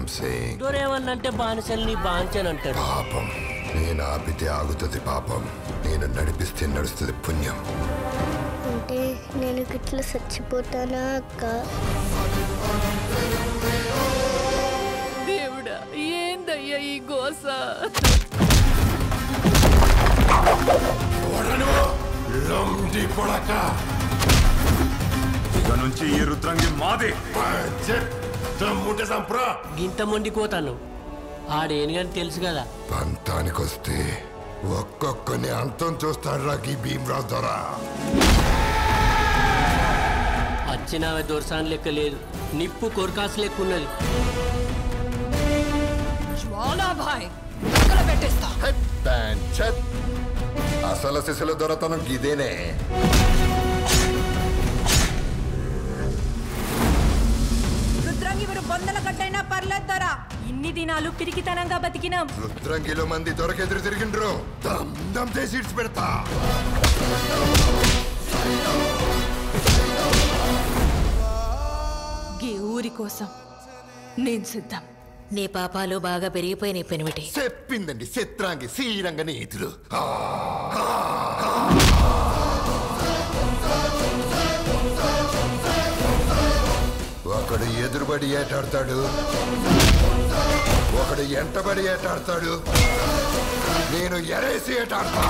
I'm saying దొరేమన్నంటే బానిసల్ని బాంచనంటాడు పాపం నేను ఆపితే ఆగుతుంది పాపం నేను నడిపిస్తే నడుస్తుంది పుణ్యం అంటే నేను ఇట్లా చచ్చిపోతానా అక్క దేవుడా ఏందయ్యా ఈ గోస లండి కొడక ఇక నుంచి ఈ రుద్రంగి మాదే దమ్ముంటే సంప్రా గింత మొండిపోతాను ఆడేనుగని తెలుసు కదా పంతానికొస్తే ఒక్కొక్కని అంతం చూస్తాడు రా ఈ భీమరావు దొర వచ్చిన దొరసాన్ లెక్క లేదు నిప్పు కొరకాసు లెక్క ఉన్నది జ్వాలాభాయ్ పక్కన పెట్టేస్తా పంచత్. అసలు శిశుల దొరతనం ఇదేనే రుద్రంగి మీరు బొందల గడ్డైనా పర్లేదు దొరా ఇన్ని దినాలు పిరికితనంగా బతికినాం రుద్రంగిలో మంది దొరకెదురు తిరిగిండ్రు దమ్ దమ్ చేసి ఇడ్చి పెడతా గీ ఊరి కోసం నేను సిద్ధం నీ పాపాలు బాగా పెరిగిపోయినాయి పెనిమిటి చెప్పిందండి చిత్రాంగి శ్రీరంగ నీతులు ఆ, ఒకడు ఎదురుబడి ఏటాడతాడు ఒకడు ఎంటబడి ఏటాడతాడు నేను ఎరేసి ఏటాడతా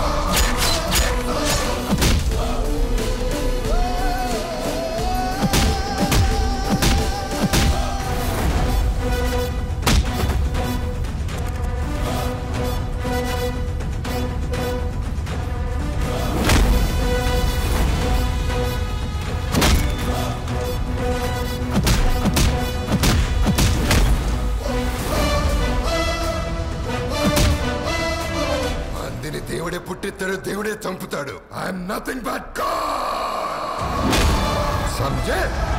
మందిని దేవుడే పుట్టిస్తాడు దేవుడే చంపుతాడు ఐఎమ్ నథింగ్ బట్ సంజయ్